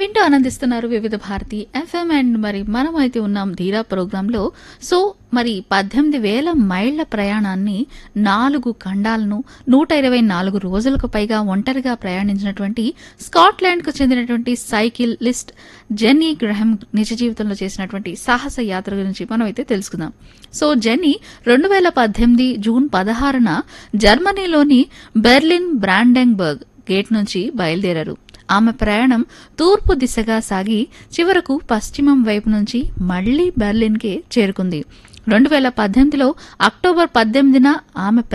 వింటూ ఆనందిస్తున్నారు వివిధ భారతి ఎఫ్ఎం అండ్ మరి మనం అయితే ఉన్నాం ధీరా ప్రోగ్రాంలో సో మరి పద్దెనిమిది వేల మైళ్ల ప్రయాణాన్ని నాలుగు ఖండాలను నూట ఇరవై నాలుగు రోజులకు పైగా ఒంటరిగా ప్రయాణించినటువంటి స్కాట్లాండ్కు చెందినటువంటి సైకిల్ లిస్ట్ జెన్నీ గ్రహం నిజ జీవితంలో చేసినటువంటి సాహస యాత్ర గురించి మనం అయితే తెలుసుకుందాం సో జెన్నీ రెండు వేల పద్దెనిమిది జూన్ పదహారున జర్మనీలోని బెర్లిన్ బ్రాండెంబర్గ్ గేట్ నుంచి బయలుదేరారు ఆమె ప్రయాణం తూర్పు దిశగా సాగి చివరకు పశ్చిమం వైపు నుంచి మళ్లీ బెర్లిన్కే చేరుకుంది రెండు వేల పద్దెనిమిదిలో అక్టోబర్ పద్దెనిమిదిన ఆమె